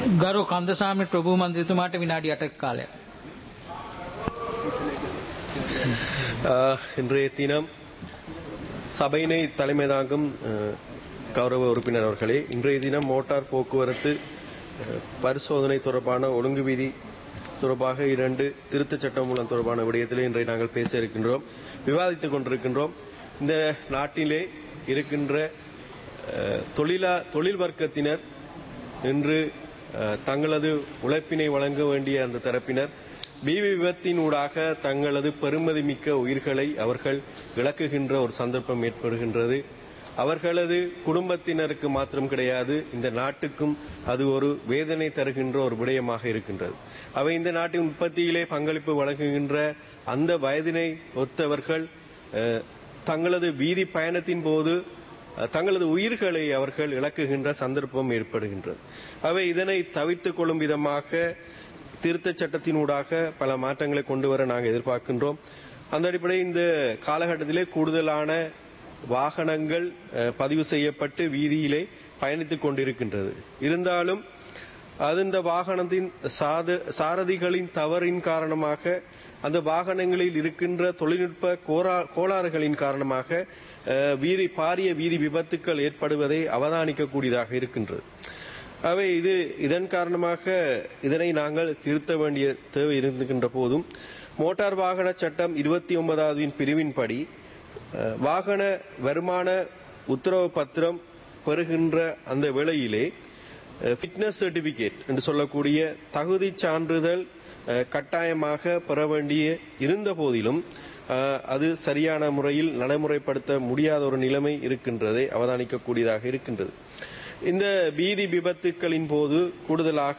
ගරු කන්දසාමි ප්‍රභූ මන්ත්‍රීතුමාට විනාඩි 8ක කාලයක්. ஆஹ், இன்றைய தினம் சபையினை தலைமை தாங்கும் ஆஹ், கௌரவ உறுப்பினர் அவர்களே இன்றைய தினம் மோட்டார் போக்குவரத்து ஆஹ், பரிசோதனை தொடர்பான ஒழுங்கு விதி தொடர்பாக இரண்டு திருத்தச் சட்டம் மூலம் தொடர்பான விடயத்திலே இன்றைய நாங்கள் பேச இருக்கின்றோம் விவாதித்துக் கொண்டிருக்கின்றோம் இந்த நாட்டிலே இருக்கின்ற ஆஹ், தொழிலா தொழில் வர்க்கத்தினர் இன்று அஹ், தங்களது உழைப்பினை வழங்க வேண்டிய அந்த தரப்பினர் பீவி விபத்தினூடாக தங்களது பெருமதிமிக்க உயிர்களை அவர்கள் இழக்குகின்ற ஒரு சந்தர்ப்பம் ஏற்படுகின்றது அவர்களது குடும்பத்தினருக்கு மாத்திரம் கிடையாது இந்த நாட்டுக்கும் அது ஒரு வேதனை தருகின்ற ஒரு விடயமாக இருக்கின்றது அவை இந்த நாட்டின் உற்பத்தியிலே பங்களிப்பு வழங்குகின்ற அந்த வயதினை ஒத்தவர்கள் அஹ், தங்களது வீதி பயணத்தின் போது தங்களது உயிர்களை அவர்கள் இழக்குகின்ற சந்தர்ப்பம் ஏற்படுகின்றது அவை இதனை தவிர்த்துக் கொள்ளும் விதமாக திருத்தச் சட்டத்தினூடாக பல மாற்றங்களை கொண்டு வர நாங்கள் எதிர்பார்க்கின்றோம் அந்த அடிப்படையில் இந்த காலகட்டத்திலே கூடுதலான வாகனங்கள் அஹ், பதிவு செய்யப்பட்டு வீதியிலே பயணித்துக் கொண்டிருக்கின்றது இருந்தாலும் அது இந்த வாகனத்தின் சாத சாரதிகளின் தவறின் காரணமாக அந்த வாகனங்களில் இருக்கின்ற தொழில்நுட்ப கோரா- கோளாறுகளின் காரணமாக அஹ், வீதி பாரிய வீதி விபத்துக்கள் ஏற்படுவதை அவதானிக்கக்கூடியதாக இருக்கின்றது அவை இது இதன் காரணமாக இதனை நாங்கள் திருத்த வேண்டிய தேவை இருக்கின்ற போதும் மோட்டார் வாகன சட்டம் இருபத்தி ஒன்பதாவது பிரிவின்படி அஹ், வாகன வருமான உத்தரவு பத்திரம் பெறுகின்ற அந்த வேளையிலே ஃபிட்னஸ் சர்டிபிகேட் என்று சொல்லக்கூடிய தகுதி சான்றிதழ் அஹ், கட்டாயமாக பெற வேண்டிய இருந்த போதிலும் அஹ், அது சரியான முறையில் நடைமுறைப்படுத்த முடியாத ஒரு நிலைமை இருக்கின்றதை அவதானிக்கக்கூடியதாக இருக்கின்றது இந்த வீதி விபத்துக்களின் போது கூடுதலாக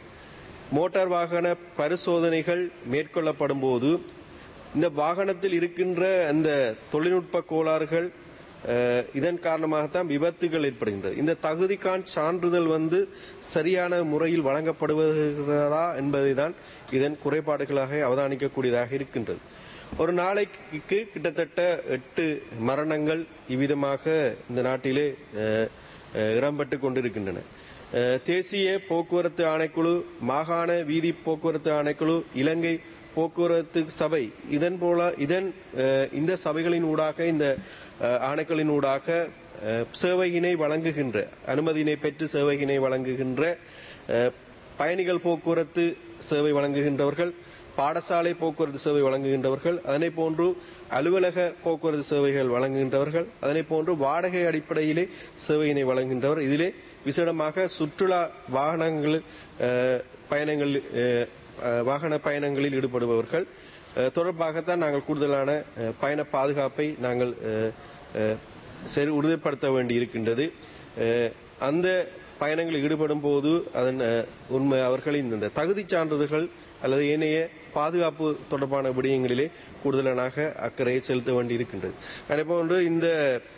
மோட்டார் வாகன பரிசோதனைகள் மேற்கொள்ளப்படும் போது இந்த வாகனத்தில் இருக்கின்ற அந்த தொழில்நுட்ப கோளாறுகள் அஹ், இதன் காரணமாகத்தான் விபத்துகள் ஏற்படுகின்றது இந்த தகுதிக்கான் சான்றிதழ் வந்து சரியான முறையில் வழங்கப்படுகிறதா என்பதை தான் இதன் குறைபாடுகளாக அவதானிக்கக்கூடியதாக இருக்கின்றது ஒரு நாளைக்கு கிட்டத்தட்ட எட்டு மரணங்கள் இவ்விதமாக இந்த நாட்டிலே அஹ், அஹ், இடம்பெற்றுக் கொண்டிருக்கின்றன அஹ், தேசிய போக்குவரத்து ஆணைக்குழு மாகாண வீதி போக்குவரத்து ஆணைக்குழு இலங்கை போக்குவரத்து சபை இதன் போல இதன் அஹ், இந்த சபைகளின் ஊடாக இந்த அஹ், ஆணைக்களின் ஊடாக அஹ், சேவையினை வழங்குகின்ற அனுமதியினை பெற்று சேவையினை வழங்குகின்ற அஹ், பயணிகள் போக்குவரத்து சேவை வழங்குகின்றவர்கள் பாடசாலை போக்குவரத்து சேவை வழங்குகின்றவர்கள் அதனை போன்று அலுவலக போக்குவரத்து சேவைகள் வழங்குகின்றவர்கள் அதனை போன்று வாடகை அடிப்படையிலே சேவையினை வழங்குகின்றவர் இதிலே விசேடமாக சுற்றுலா வாகனங்கள் அஹ், பயணங்கள் அஹ், அஹ், வாகன பயணங்களில் ஈடுபடுபவர்கள் அஹ், தொடர்பாகத்தான் நாங்கள் கூடுதலான அஹ், பயண பாதுகாப்பை நாங்கள் அஹ், அஹ், சரி உறுதிப்படுத்த வேண்டி இருக்கின்றது அஹ், அந்த பயணங்களில் ஈடுபடும் போது அதன் அஹ், உண்மை அவர்களின் இந்த தகுதி சான்றிதழ்கள் அல்லது ஏனைய பாதுகாப்பு தொடர்பான விடயங்களிலே கூடுதலாக அக்கறையை செலுத்த வேண்டி இருக்கின்றது அதேபோன்று இந்த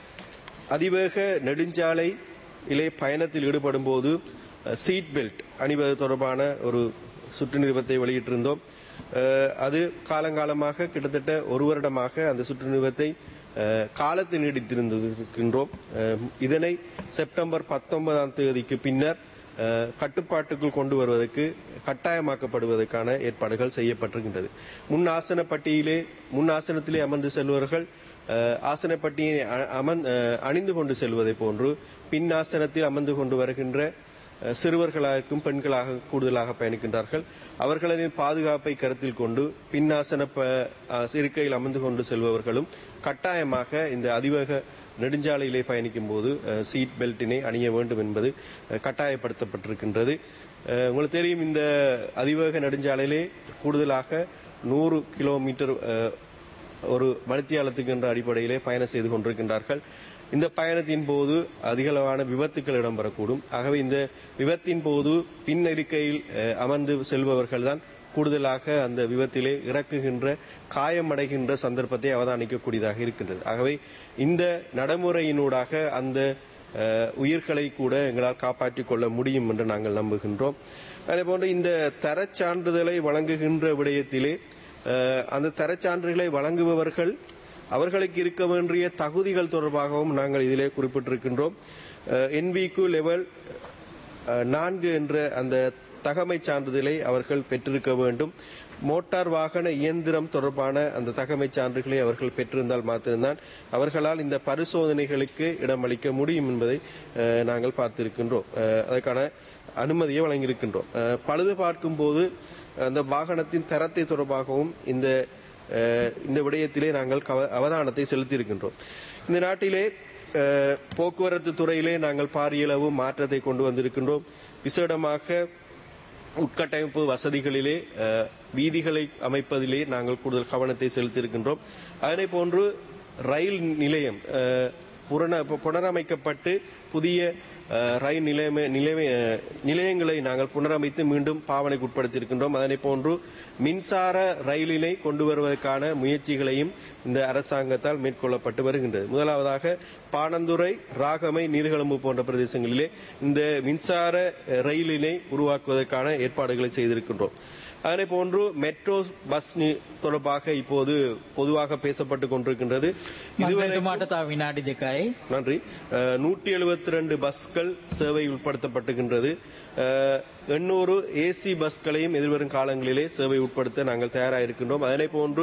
அதிவேக நெடுஞ்சாலை இலே பயணத்தில் ஈடுபடும் போது சீட் பெல்ட் அணிவது தொடர்பான ஒரு சுற்று நிறுவத்தை வெளியிட்டிருந்தோம் அஹ், அது காலங்காலமாக கிட்டத்தட்ட ஒரு வருடமாக அந்த சுற்று நிறுவத்தை அஹ், காலத்தை நீடித்திருந்திருக்கின்றோம் அஹ், இதனை செப்டம்பர் பத்தொன்பதாம் தேதிக்கு பின்னர் அஹ், கட்டுப்பாட்டுக்குள் கொண்டு வருவதற்கு கட்டாயமாக்கப்படுவதற்கான ஏற்பாடுகள் செய்யப்பட்டிருக்கின்றது முன் ஆசன பட்டியிலே முன் ஆசனத்திலே அமர்ந்து செல்வர்கள் அஹ், ஆசனப்பட்டியை அ- அமர்ந் அஹ், அணிந்து கொண்டு செல்வதை போன்று பின் ஆசனத்தில் அமர்ந்து கொண்டு வருகின்ற அஹ், சிறுவர்களாகவும் பெண்களாக கூடுதலாக பயணிக்கின்றார்கள் அவர்களின் பாதுகாப்பை கருத்தில் கொண்டு பின்னாசன ப- அஹ், இருக்கையில் அமர்ந்து கொண்டு செல்பவர்களும் கட்டாயமாக இந்த அதிவேக நெடுஞ்சாலையிலே பயணிக்கும் போது அஹ், சீட் பெல்ட்டினை அணிய வேண்டும் என்பது அஹ், கட்டாயப்படுத்தப்பட்டிருக்கின்றது அஹ், உங்களுக்கு தெரியும் இந்த அதிவேக நெடுஞ்சாலையிலே கூடுதலாக நூறு கிலோமீட்டர் அஹ், ஒரு மணித்தியாலத்துக்கு என்ற அடிப்படையிலே பயணம் செய்து கொண்டிருக்கின்றார்கள் இந்த பயணத்தின் போது அதிகளவான விபத்துக்கள் இடம்பெறக்கூடும் ஆகவே இந்த விபத்தின் போது பின் இருக்கையில் அஹ், அமர்ந்து செல்பவர்கள் தான் கூடுதலாக அந்த விபத்திலே இறக்குகின்ற காயமடைகின்ற சந்தர்ப்பத்தை அவதானிக்கக்கூடியதாக இருக்கின்றது ஆகவே இந்த நடைமுறையினூடாக அந்த அஹ், உயிர்களை கூட எங்களால் காப்பாற்றிக் கொள்ள முடியும் என்று நாங்கள் நம்புகின்றோம் அதேபோன்று இந்த தரச் சான்றிதழை வழங்குகின்ற விடயத்திலே அஹ், அந்த தரச்சான்றுகளை வழங்குபவர்கள் அவர்களுக்கு இருக்க வேண்டிய தகுதிகள் தொடர்பாகவும் நாங்கள் இதிலே குறிப்பிட்டிருக்கின்றோம் என்விக்கு லெவல் அஹ், நான்கு என்ற அந்த தகமை சான்றிதழை அவர்கள் பெற்றிருக்க வேண்டும் மோட்டார் வாகன இயந்திரம் தொடர்பான அந்த தகமை சான்றுகளை அவர்கள் பெற்றிருந்தால் மாத்திரம்தான் அவர்களால் இந்த பரிசோதனைகளுக்கு இடமளிக்க முடியும் என்பதை அஹ், நாங்கள் பார்த்திருக்கின்றோம் அஹ், அதற்கான அனுமதியை வழங்கியிருக்கின்றோம் அஹ், பழுது பார்க்கும் போது அந்த வாகனத்தின் தரத்தை தொடர்பாகவும் இந்த அஹ், இந்த விடயத்திலே நாங்கள் கவ- அவதானத்தை செலுத்தியிருக்கின்றோம் இந்த நாட்டிலே அஹ், போக்குவரத்து துறையிலே நாங்கள் பாரியளவு மாற்றத்தை கொண்டு வந்திருக்கின்றோம் விசேடமாக உட்கட்டமைப்பு வசதிகளிலே அஹ், வீதிகளை அமைப்பதிலே நாங்கள் கூடுதல் கவனத்தை செலுத்தியிருக்கின்றோம் அதனை போன்று ரயில் நிலையம் அஹ், புரண- புனரமைக்கப்பட்டு புதிய அஹ், ரயில் நிலையம நிலைய அஹ், நிலையங்களை நாங்கள் புனரமைத்து மீண்டும் பாவனைக்கு உட்படுத்தியிருக்கின்றோம் அதனை போன்று மின்சார ரயிலினை கொண்டு வருவதற்கான முயற்சிகளையும் இந்த அரசாங்கத்தால் மேற்கொள்ளப்பட்டு வருகின்றது முதலாவதாக பாணந்துறை ராகமை நீர்கழம்பு போன்ற பிரதேசங்களிலே இந்த மின்சார அஹ், ரயிலினை உருவாக்குவதற்கான ஏற்பாடுகளை செய்திருக்கின்றோம் அதனை போன்று மெட்ரோ பஸ் நி- தொடர்பாக இப்போது பொதுவாக பேசப்பட்டு கொண்டிருக்கின்றது இதுவரை මන්ත්‍රතුමාට තව විනාඩි දෙකයි. நன்றி நூற்றி எழுபத்தி ரெண்டு பஸ்கள் சேவை உட்படுத்தப்பட்டுகின்றது எண்ணூறு ஏசி பஸ்களையும் எதிர்வரும் காலங்களிலே சேவை உட்படுத்த நாங்கள் தயாராக இருக்கின்றோம் அதனை போன்று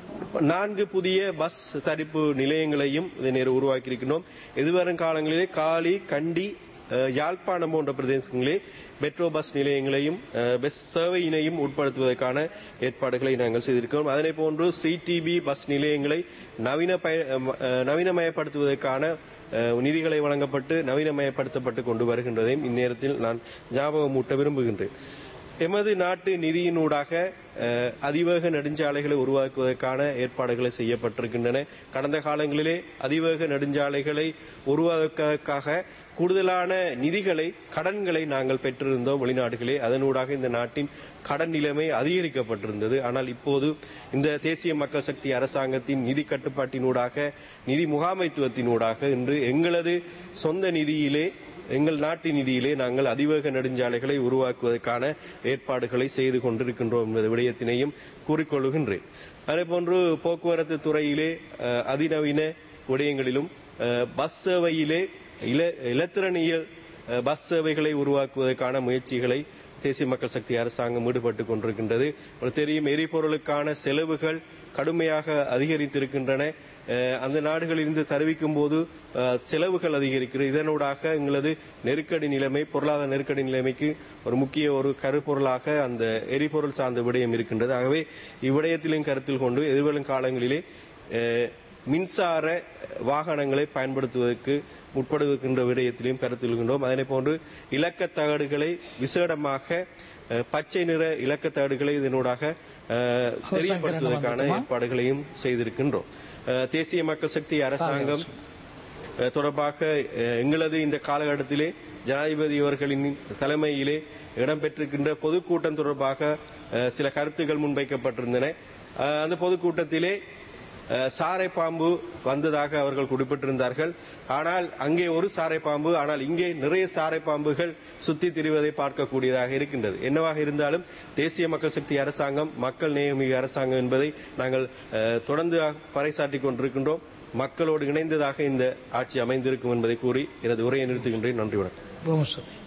நான்கு புதிய பஸ் தரிப்பு நிலையங்களையும் இதனை உருவாக்கி இருக்கின்றோம் எதிர்வரும் காலங்களிலே காலி கண்டி அஹ், யாழ்ப்பாணம் போன்ற பிரதேசங்களிலே மெட்ரோ பஸ் நிலையங்களையும் அஹ், பஸ் சேவையினையும் உட்படுத்துவதற்கான ஏற்பாடுகளை நாங்கள் செய்திருக்கிறோம் அதனை போன்று சிடிபி பஸ் நிலையங்களை நவீன பய- அஹ், நவீனமயப்படுத்துவதற்கான அஹ், நிதிகளை வழங்கப்பட்டு நவீனமயப்படுத்தப்பட்டு கொண்டு வருகின்றதையும் இந்நேரத்தில் நான் ஞாபகமூட்ட விரும்புகின்றேன் எமது நாட்டு நிதியினூடாக அஹ், அதிவேக நெடுஞ்சாலைகளை உருவாக்குவதற்கான ஏற்பாடுகளை செய்யப்பட்டிருக்கின்றன கடந்த காலங்களிலே அதிவேக நெடுஞ்சாலைகளை உருவாக்குவதற்காக கூடுதலான நிதிகளை கடன்களை நாங்கள் பெற்றிருந்தோம் வெளிநாடுகளே அதனூடாக இந்த நாட்டின் கடன் நிலைமை அதிகரிக்கப்பட்டிருந்தது ஆனால் இப்போது இந்த தேசிய மக்கள் சக்தி அரசாங்கத்தின் நிதி கட்டுப்பாட்டினூடாக நிதி முகாமைத்துவத்தினூடாக இன்று எங்களது சொந்த நிதியிலே எங்கள் நாட்டு நிதியிலே நாங்கள் அதிவேக நெடுஞ்சாலைகளை உருவாக்குவதற்கான ஏற்பாடுகளை செய்து கொண்டிருக்கின்றோம் என்பது விடயத்தினையும் கூறிக்கொள்கின்றேன் அதேபோன்று போக்குவரத்து துறையிலே அஹ், அதிநவீன விடயங்களிலும் அஹ், பஸ் சேவையிலே இல இலத்திரனியல் அஹ், பஸ் சேவைகளை உருவாக்குவதற்கான முயற்சிகளை தேசிய மக்கள் சக்தி அரசாங்கம் ஈடுபட்டுக் கொண்டிருக்கின்றது உங்களுக்கு தெரியும் எரிபொருளுக்கான செலவுகள் கடுமையாக அதிகரித்திருக்கின்றன அஹ், அந்த நாடுகளிலிருந்து தருவிக்கும் போது அஹ், செலவுகள் அதிகரிக்கிறது இதனூடாக எங்களது நெருக்கடி நிலைமை பொருளாதார நெருக்கடி நிலைமைக்கு ஒரு முக்கிய ஒரு கருப்பொருளாக அந்த எரிபொருள் சார்ந்த விடயம் இருக்கின்றது ஆகவே இவ்விடயத்திலும் கருத்தில் கொண்டு எதிர்வரும் காலங்களிலே அஹ், மின்சார வாகனங்களை பயன்படுத்துவதற்கு முற்படுகின்ற விடயத்திலையும் கருத்தில் கொண்டோம் அதனை போன்று இலக்கத் தகடுகளை விசேடமாக அஹ், பச்சை நிற இலக்கத் தகடுகளை இதனூடாக அஹ், தெரியப்படுத்துவதற்கான ஏற்பாடுகளையும் செய்திருக்கின்றோம் அஹ், தேசிய மக்கள் சக்தி அரசாங்கம் அஹ், தொடர்பாக அஹ், எங்களது இந்த காலகட்டத்திலே ஜனாதிபதி அவர்களின் தலைமையிலே இடம்பெற்றிருக்கின்ற பொதுக்கூட்டம் தொடர்பாக அஹ், சில கருத்துக்கள் முன்வைக்கப்பட்டிருந்தன அஹ், அந்த பொதுக்கூட்டத்திலே அஹ், சாரை பாம்பு வந்ததாக அவர்கள் குறிப்பிட்டிருந்தார்கள் ஆனால் அங்கே ஒரு சாரை பாம்பு ஆனால் இங்கே நிறைய சாரை பாம்புகள் சுத்தி திரிவதை பார்க்கக்கூடியதாக இருக்கின்றது என்னவாக இருந்தாலும் தேசிய மக்கள் சக்தி அரசாங்கம் மக்கள் நேயமிகு அரசாங்கம் என்பதை நாங்கள் அஹ், தொடர்ந்து பறைசாற்றிக் கொண்டிருக்கின்றோம் மக்களோடு இணைந்ததாக இந்த ஆட்சி அமைந்திருக்கும் என்பதை கூறி எனது உரையை நிறுத்துகின்றேன் நன்றி வணக்கம் බොහොම ස්තුතියි.